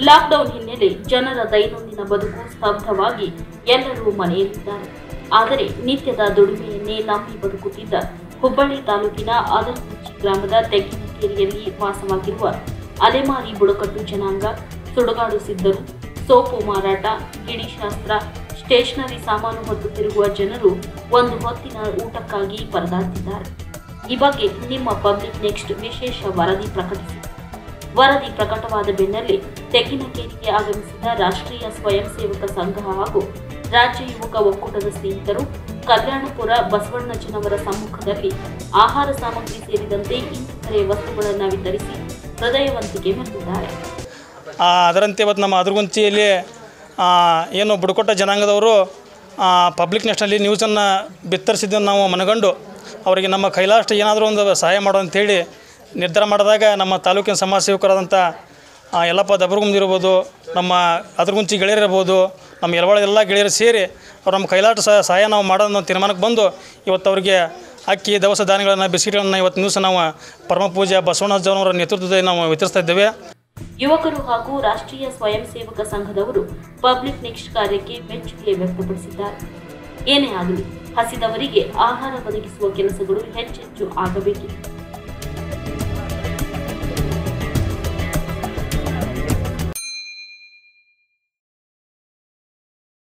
lockdown ಹಿನ್ನೆಲೆ ಜನರ ದೈನಂದಿನ ಬದುಕು ಸ್ತಬ್ಧವಾಗಿ ಎಲ್ಲರೂ ಮನೆಯಲ್ಲಿದ್ದಾರೆ ಆದರೆ ನಿತ್ಯದ ದುಡಿಮೆಯನ್ನೇ ನಂಬಿ ಬದುಕುತ್ತಿದ್ದ ಹುಬ್ಬಳ್ಳಿ ತಾಲೂಕಿನ ಅದರಗುಚ್ಚಿ ಗ್ರಾಮದ ತೆಗ್ಗಿನಕೇರಿಯಲ್ಲಿ ವಾಸವಾಗಿರುವ ಅಲೆಮಾರಿ ಬುಡಕಟ್ಟು ಜನಾಂಗ ಸುಡುಗಾಡು ಸಿದ್ಧರು ಸೋಪು ಮಾರಾಟ ಗಿಣಿಶಾಸ್ತ್ರ ಸ್ಟೇಷನರಿ ಸಾಮಾನು ಹೊತ್ತು ತಿರುಗುವ ಜನರು ಒಂದು ಹೊತ್ತಿನ ಊಟಕ್ಕಾಗಿ ಪರದಾಡ್ತಿದ್ದಾರೆ ಈ ಬಗ್ಗೆ ನಿಮ್ಮ ಪಬ್ಲಿಕ್ ನೆಕ್ಸ್ಟ್ ವಿಶೇಷ ವರದಿ ಪ್ರಕಟಿಸಿದೆ ವರದಿ ಪ್ರಕಟವಾದ ಬೆನ್ನಲ್ಲೇ ತೆಗ್ಗಿನಕೇರಿಗೆ ಆಗಮಿಸಿದ ರಾಷ್ಟ್ರೀಯ ಸ್ವಯಂ ಸೇವಕ ಸಂಘ ಹಾಗೂ ರಾಜ್ಯ ಯುವಕ ಒಕ್ಕೂಟದ ಸ್ನೇಹಿತರು ಕಲ್ಯಾಣಪುರ ಬಸವಣ್ಣಜನವರ ಸಮ್ಮುಖದಲ್ಲಿ ಆಹಾರ ಸಾಮಗ್ರಿ ಸೇರಿದಂತೆ ಇನ್ನಿತರೆ ವಸ್ತುಗಳನ್ನು ವಿತರಿಸಿ ಹೃದಯವಂತಿಕೆ ಮೆರೆದಿದ್ದಾರೆ ಆ, ಅದರಂತೆ ಇವತ್ತು ನಮ್ಮ ಅದ್ರಗುಂಚಿಯಲ್ಲಿ ಆ, ಏನು ಬುಡಕೊಟ್ಟ ಜನಾಂಗದವರು ಪಬ್ಲಿಕ್ ನೆಸ್ಟ್ನಲ್ಲಿ ನ್ಯೂಸನ್ನು ಬಿತ್ತರಿಸಿದ್ದನ್ನು ನಾವು ಮನಗಂಡು ಅವರಿಗೆ ನಮ್ಮ ಕೈಲಾಷ್ಟು ಏನಾದರೂ ಒಂದು ಸಹಾಯ ಮಾಡೋ ಅಂತೇಳಿ ನಿರ್ಧಾರ ಮಾಡಿದಾಗ ನಮ್ಮ ತಾಲೂಕಿನ ಸಮಾಜ ಸೇವಕರಾದಂಥ ಆ, ಯಲ್ಲಪ್ಪ ದಬರ್ಗುಂದ್ ಇರ್ಬೋದು ನಮ್ಮ ಅದ್ರಗುಂಚಿ ಗೆಳೆಯರಿರ್ಬೋದು ನಮ್ಮ ಯಲವಾಳ ಎಲ್ಲ ಗೆಳೆಯರು ಸೇರಿ ಅವ್ರು ನಮ್ಮ ಕೈಲಾಟ ಸಹ ಸಹಾಯ ನಾವು ಮಾಡೋದು ನಾವು ತೀರ್ಮಾನಕ್ಕೆ ಬಂದು ಇವತ್ತು ಅವರಿಗೆ ಅಕ್ಕಿ ದವಸ ಧಾನ್ಯಗಳನ್ನು ಬಿಸ್ಕಿಟ್ಗಳನ್ನು ಇವತ್ತು ದಿವಸ ನಾವು ಪರಮ ಪೂಜೆ ಬಸವಣ್ಣಜನವರ ನೇತೃತ್ವದಲ್ಲಿ ನಾವು ವಿತರಿಸ್ತಾ ಇದ್ದೇವೆ ಯುವಕರು ಹಾಗೂ ರಾಷ್ಟ್ರೀಯ ಸ್ವಯಂ ಸೇವಕ ಸಂಘದವರು ಪಬ್ಲಿಕ್ ನೆಕ್ಸ್ಟ್ ಕಾರ್ಯಕ್ಕೆ ಮೆಚ್ಚುಗೆ ವ್ಯಕ್ತಪಡಿಸಿದ್ದಾರೆ ಏನೇ ಆಗಲಿ ಹಸಿದವರಿಗೆ ಆಹಾರ ಒದಗಿಸುವ ಕೆಲಸಗಳು ಹೆಚ್ಚೆಚ್ಚು ಆಗಬೇಕಿದೆ